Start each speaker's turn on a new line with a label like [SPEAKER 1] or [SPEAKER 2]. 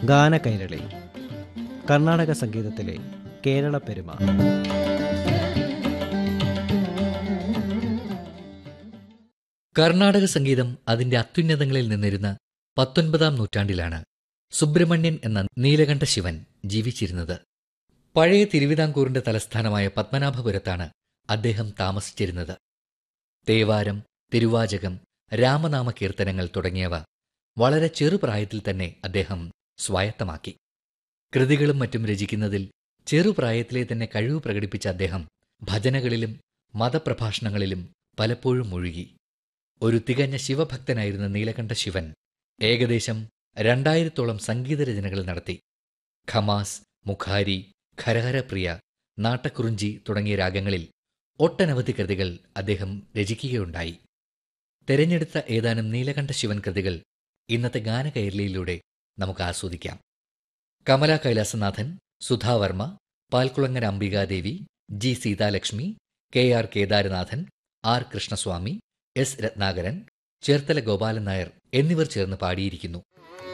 [SPEAKER 1] ഗാനകൈരളി കർണാടക സംഗീതത്തിലെ കേരള പെരുമ
[SPEAKER 2] കർണാടക സംഗീതം അതിന്റെ അത്യുന്നതങ്ങളിൽ നിന്നിരുന്ന പത്തൊൻപതാം നൂറ്റാണ്ടിലാണ് സുബ്രഹ്മണ്യൻ എന്ന നീലകണ്ഠ ശിവൻ ജീവിച്ചിരുന്നത് പഴയ തിരുവിതാംകൂറിന്റെ തലസ്ഥാനമായ പത്മനാഭപുരത്താണ് അദ്ദേഹം താമസിച്ചിരുന്നത് തേവാരം തിരുവാചകം രാമനാമ കീർത്തനങ്ങൾ തുടങ്ങിയവ വളരെ ചെറുപ്രായത്തിൽ തന്നെ അദ്ദേഹം സ്വായത്തമാക്കി കൃതികളും മറ്റും രചിക്കുന്നതിൽ ചെറുപ്രായത്തിലെ തന്നെ കഴിവ് പ്രകടിപ്പിച്ച അദ്ദേഹം ഭജനകളിലും മതപ്രഭാഷണങ്ങളിലും പലപ്പോഴും മുഴുകി ഒരു തികഞ്ഞ ശിവഭക്തനായിരുന്ന നീലകണ്ഠ ശിവൻ ഏകദേശം രണ്ടായിരത്തോളം സംഗീതരചനകൾ നടത്തി ഖമാസ് മുഖാരി ഖരഹരപ്രിയ നാട്ടക്കുറിഞ്ചി തുടങ്ങിയ രാഗങ്ങളിൽ ഒട്ടനവധി കൃതികൾ അദ്ദേഹം രചിക്കുകയുണ്ടായി തെരഞ്ഞെടുത്ത ഏതാനും നീലകണ്ഠ ശിവൻ കൃതികൾ ഇന്നത്തെ ഗാനകൈരളിയിലൂടെ നമുക്ക് ആസ്വദിക്കാം Kamala Kailasanathan സുധാവർമ്മ Palkulangara Ambika Devi G Seethalakshmi K R കേദാരനാഥൻ R Krishnaswamy S Ratnakaran Cherthala Gopalan Nair എന്നിവർ ചേർന്ന് പാടിയിരിക്കുന്നു